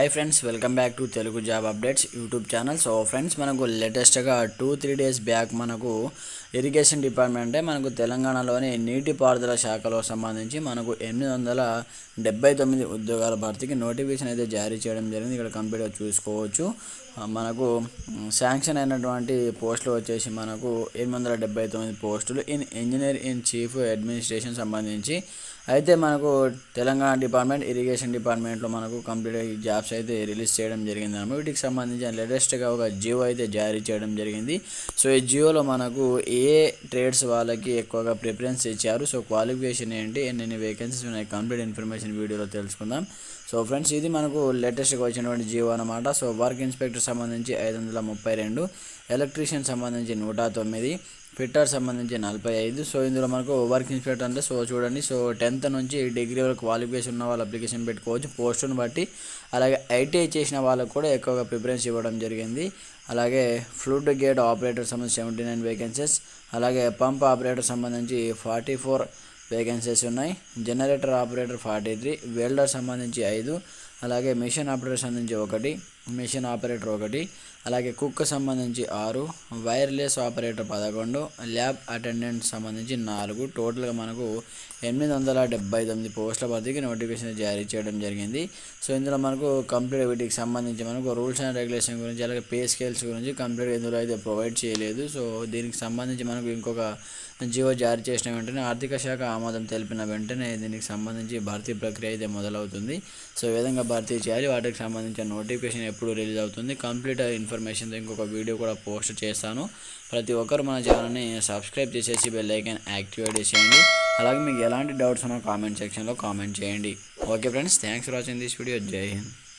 hi friends welcome back to Telugu job updates YouTube channel so friends మనకు లేటెస్ట్గా two three days back మనకు irrigation department అంటే మనకు తెలంగాణలోని నీటిపారుదల శాఖలో సంబంధించి మనకు ఎనిమిది వందల డెబ్బై తొమ్మిది ఉద్యోగాల భర్తీకి నోటిఫికేషన్ అయితే జారీ చేయడం జరిగింది ఇక్కడ కంప్లీట్గా చూసుకోవచ్చు ఆ, మనకు శాంక్షన్ అయినటువంటి పోస్టులు వచ్చేసి మనకు ఎనిమిది వందల డెబ్బై తొమ్మిది పోస్టులు in engineer in chief administration సంబంధించి అయితే మనకు తెలంగాణ డిపార్ట్మెంట్ ఇరిగేషన్ డిపార్ట్మెంట్లో మనకు కంప్లీట్గా ఈ జాబ్స్ అయితే రిలీజ్ చేయడం జరిగింది అన్నమాట వీటికి సంబంధించిన లేటెస్ట్గా ఒక జియో అయితే జారీ చేయడం జరిగింది సో ఈ జియోలో మనకు ఏ ట్రేడ్స్ వాళ్ళకి ఎక్కువగా ప్రిఫరెన్స్ ఇచ్చారు సో క్వాలిఫికేషన్ ఏంటి ఎన్ని వేకెన్సీస్ ఉన్నాయి కంప్లీట్ ఇన్ఫర్మేషన్ వీడియోలో తెలుసుకుందాం సో ఫ్రెండ్స్ ఇది మనకు లేటెస్ట్గా వచ్చినటువంటి జియో అనమాట సో వర్క్ ఇన్స్పెక్టర్ సంబంధించి ఐదు వందల ముప్పై రెండు ఎలక్ట్రీషియన్ సంబంధించి నూట తొమ్మిది ఫిట్టర్ సంబంధించి నలభై ఐదు సో ఇందులో మనకు వర్క్ ఇన్స్పెక్టర్ అంటే సో చూడండి సో టెన్త్ నుంచి డిగ్రీ వరకు క్వాలిఫికేషన్ ఉన్న వాళ్ళు అప్లికేషన్ పెట్టుకోవచ్చు పోస్టును బట్టి అలాగే ఐటీఐ చేసిన వాళ్ళకు కూడా ఎక్కువగా ప్రిఫరెన్స్ ఇవ్వడం జరిగింది అలాగే ఫ్లూట్ గేట్ ఆపరేటర్ సంబంధించి సెవెంటీ నైన్ వేకెన్సీస్ అలాగే పంప్ ఆపరేటర్ సంబంధించి ఫార్టీ ఫోర్ వేకెన్సీస్ ఉన్నాయి generator operator forty three welder సంబంధించి ఐదు అలాగే మిషన్ ఆపరేటర్ సంబంధించి ఒకటి మిషన్ ఆపరేటర్ ఒకటి అలాగే కుక్ సంబంధించి ఆరు వైర్లెస్ ఆపరేటర్ పదకొండు ల్యాబ్ అటెండెంట్ సంబంధించి నాలుగు టోటల్గా మనకు ఎనిమిది వందల డెబ్బై తొమ్మిది పోస్టుల భర్తీకి నోటిఫికేషన్ జారీ చేయడం జరిగింది సో ఇందులో మనకు కంప్లీట్ వీటికి సంబంధించి మనకు రూల్స్ అండ్ రెగ్యులేషన్ గురించి అలాగే పే స్కేల్స్ గురించి కంప్లీట్ ఇందులో అయితే ప్రొవైడ్ చేయలేదు సో దీనికి సంబంధించి మనకు ఇంకొక జియో జారీ చేసిన వెంటనే ఆర్థిక శాఖ ఆమోదం తెలిపిన వెంటనే దీనికి సంబంధించి భర్తీ ప్రక్రియ అయితే మొదలవుతుంది సో ఈ విధంగా భర్తీ చేయాలి వాటికి సంబంధించిన నోటిఫికేషన్ ఎప్పుడు రిలీజ్ అవుతుంది కంప్లీట్ ఇన్ఫర్మేషన్తో ఇంకొక వీడియో కూడా పోస్ట్ చేస్తాను ప్రతి ఒక్కరు మన ఛానల్ని సబ్స్క్రైబ్ చేసేసి బెల్ ఐకాన్ యాక్టివేట్ చేసేయండి అలాగే మీకు ఎలాంటి డౌట్స్ ఉన్నా కామెంట్ సెక్షన్లో కామెంట్ చేయండి okay friends thanks for watching this video Jai Hind